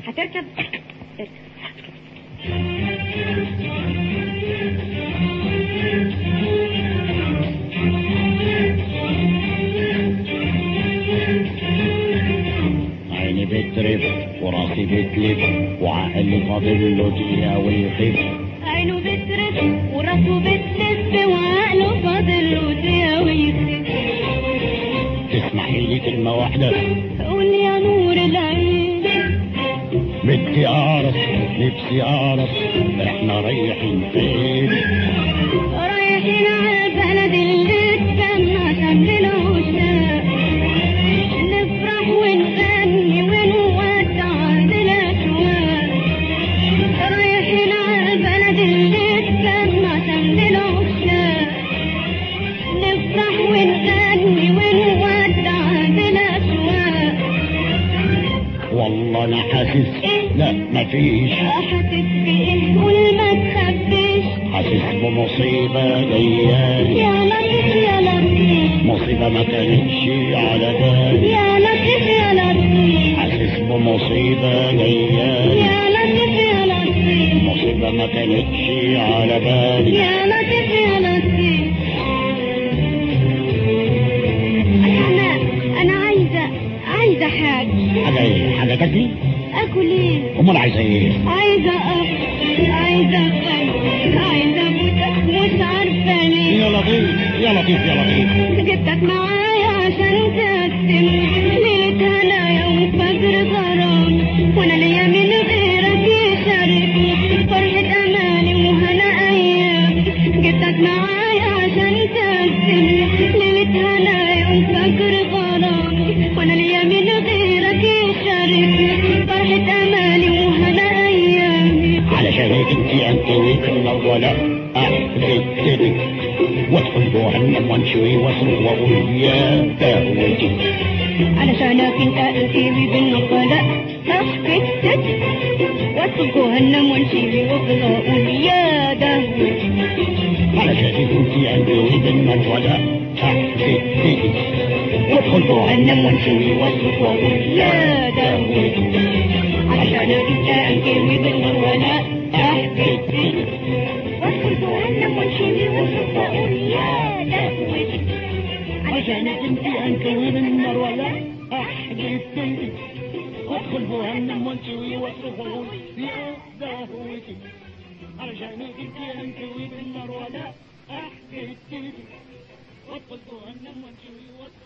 هتركب اركب عيني بترف وراسي بتلف وعقلي فاضل له دقيقة ويخف عينه بترف وراسه بتلف وعقله فاضل له دقيقة ويخف تسمحي لي كلمة واحدة قول يا نور العين بدي أعرف نفسي أعرف إحنا رايحين فين رايحين على البلد اللي اتجمع شمل العشاق نفرح ونغني ونودع الأشواق رايحين على البلد اللي اتجمع شمل العشاق نفرح ونغني ونودع الأشواق والله أنا حاسس لا مفيش حاسس بإيه قول ما تخبيش حاسس بمصيبة جايالي يا لطيف يا لطيف مصيبة ما كانتش على بالي يا لطيف يا لطيف حاسس بمصيبة جايالي يا لطيف يا لطيف مصيبة ما كانتش على بالي يا لطيف يا لطيف أنا أنا عايزة عايزة حاجة حاجة إيه؟ حاجة تاكلي؟ أكل إيه؟ أمال عايزة إيه؟ عايزة أكل عايزة أكل عايزة أبوسك مش عارفة ليه يا لطيف يا لطيف يا لطيف جبتك معايا عشان تقسم ليلة هنايا وفجر غرام وانا ليا من غيرك يشاركني فرحة امالي وهنا ايام جبتك معايا عشان تقسم ليلة هنايا وفجر غرام وانا ليا من غيرك يشاركني فرحة امالي وهنا ايام علشان هيك انت انت النار ولا احبتك وادخل جهنم وانشوي واصرخ واقول يا داوودي علشانك انت انتيبي بالنقلة تحكتك وادخل جهنم وانشيبي وافضل اقول يا داوود علشان هيك انت انت النار ولا احبتك وادخل جهنم وانشوي واصرخ واقول يا داوود علشانك انت انتيبي بالنقلة تحكتك وادخل جهنم وانشيبي وافضل اقول يا داوود عشانك انت انكوي بالنار ولا احبتك وادخل جهنم وانشوي واصرخ واقول يا داوودي علشانك انت انكوي بالنار ولا احبتك وادخل جهنم وانشوي واصرخ